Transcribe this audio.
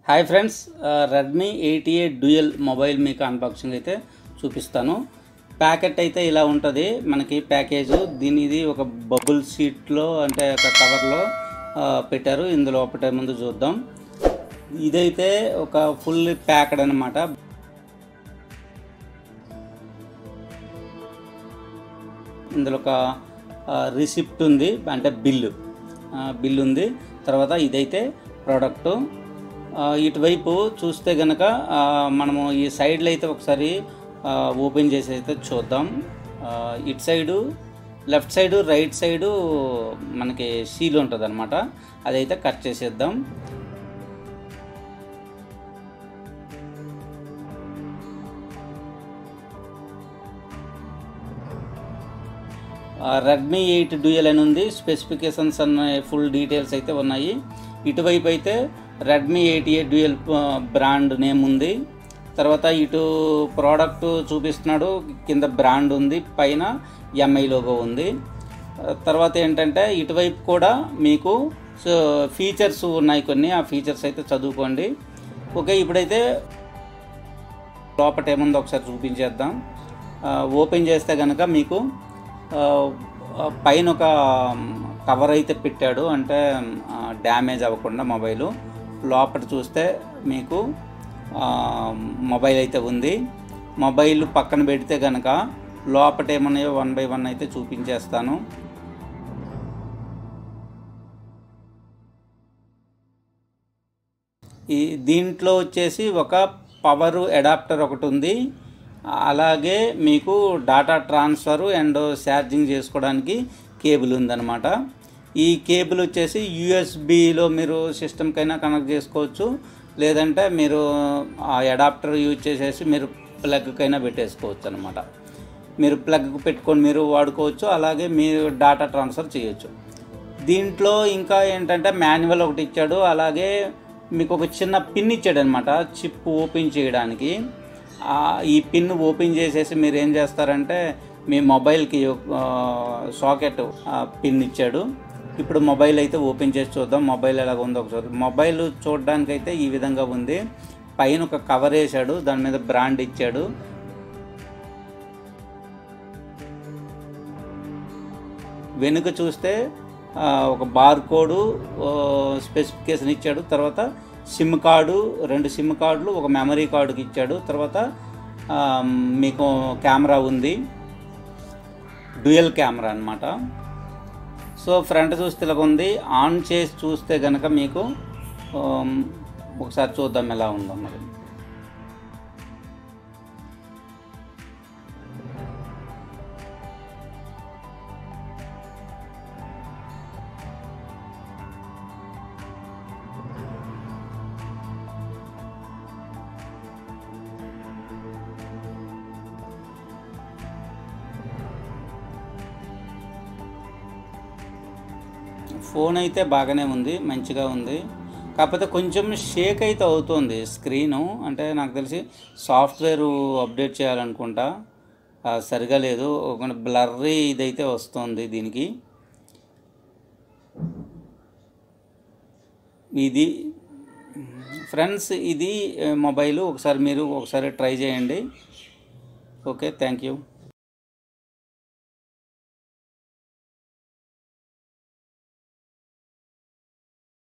hi friends Redmi eighty eight dual mobile మీకు unboxing అయితే చూపిస్తాను ప్యాకెట్ అయితే ఇలా ఉంటుంది మనకి ప్యాకేజ్ దీని ఇది ఒక బబుల్ షీట్లో అంటే ఒక కవర్లో పెట్టారు ఇందులో ఒకటే ముందు చూద్దాం ఇదైతే ఒక ఫుల్ ప్యాకెడ్ అనమాట ఇందులో ఒక రిసిప్ట్ ఉంది అంటే బిల్లు బిల్ ఉంది తర్వాత ఇదైతే ప్రోడక్టు ఇటువైపు చూస్తే గనక మనము ఈ సైడ్లో అయితే ఒకసారి ఓపెన్ చేసి అయితే చూద్దాం ఇటు side left side right side మనకి సీల్ ఉంటుంది అనమాట అదైతే కట్ చేసేద్దాం రెడ్మీ ఎయిట్ డ్యూయల్ అని ఉంది స్పెసిఫికేషన్స్ అన్న ఫుల్ డీటెయిల్స్ అయితే ఉన్నాయి ఇటువైపు అయితే Redmi eighty eight dual brand name ఉంది తర్వాత ఇటు ప్రోడక్ట్ చూపిస్తున్నాడు కింద బ్రాండ్ ఉంది పైన ఎంఐ లోగో ఉంది తర్వాత ఏంటంటే ఇటువైపు కూడా మీకు సో ఫీచర్స్ ఉన్నాయి కొన్ని ఆ ఫీచర్స్ అయితే చదువుకోండి ఓకే ఇప్పుడైతే లోపట ఏముందో ఒకసారి చూపించేద్దాం ఓపెన్ చేస్తే కనుక మీకు పైన ఒక కవర్ అయితే పెట్టాడు అంటే డ్యామేజ్ అవ్వకుండా మొబైలు లోపల చూస్తే మీకు మొబైల్ అయితే ఉంది మొబైల్ పక్కన పెడితే కనుక లోపల ఏమన్నాయో వన్ బై వన్ అయితే చూపించేస్తాను ఈ దీంట్లో వచ్చేసి ఒక పవర్ అడాప్టర్ ఒకటి ఉంది అలాగే మీకు డేటా ట్రాన్స్ఫర్ అండ్ ఛార్జింగ్ చేసుకోవడానికి కేబుల్ ఉందన్నమాట ఈ కేబుల్ వచ్చేసి యూఎస్బిలో మీరు సిస్టమ్కైనా కనెక్ట్ చేసుకోవచ్చు లేదంటే మీరు ఆ అడాప్టర్ యూజ్ చేసేసి మీరు ప్లగ్కైనా పెట్టేసుకోవచ్చు అనమాట మీరు ప్లగ్ పెట్టుకొని మీరు వాడుకోవచ్చు అలాగే మీరు డేటా ట్రాన్స్ఫర్ చేయొచ్చు దీంట్లో ఇంకా ఏంటంటే మాన్యువల్ ఒకటి ఇచ్చాడు అలాగే మీకు ఒక చిన్న పిన్ ఇచ్చాడు అనమాట చిప్ ఓపెన్ చేయడానికి ఈ పిన్ ఓపెన్ చేసేసి మీరు ఏం చేస్తారంటే మీ మొబైల్కి సాకెట్ పిన్ ఇచ్చాడు ఇప్పుడు మొబైల్ అయితే ఓపెన్ చేసి చూద్దాం మొబైల్ ఎలాగ ఉందో ఒకసారి మొబైల్ చూడడానికి అయితే ఈ విధంగా ఉంది పైన ఒక కవర్ వేసాడు దాని మీద బ్రాండ్ ఇచ్చాడు వెనుక చూస్తే ఒక బార్ కోడు స్పెసిఫికేషన్ ఇచ్చాడు తర్వాత సిమ్ కార్డు రెండు సిమ్ కార్డులు ఒక మెమరీ కార్డుకి ఇచ్చాడు తర్వాత మీకు కెమెరా ఉంది డ్యూయల్ కెమెరా అనమాట సో ఫ్రంట్ చూస్తే ఇలా ఉంది ఆన్ చేసి చూస్తే కనుక మీకు ఒకసారి చూద్దాం ఎలా ఉందో మరి ఫోన్ అయితే బాగానే ఉంది మంచిగా ఉంది కాకపోతే కొంచెం షేక్ అయితే అవుతుంది స్క్రీను అంటే నాకు తెలిసి సాఫ్ట్వేర్ అప్డేట్ చేయాలనుకుంటా సరిగా లేదు ఒక బ్లర్రీ ఇదైతే వస్తుంది దీనికి ఇది ఫ్రెండ్స్ ఇది మొబైల్ ఒకసారి మీరు ఒకసారి ట్రై చేయండి ఓకే థ్యాంక్ యూ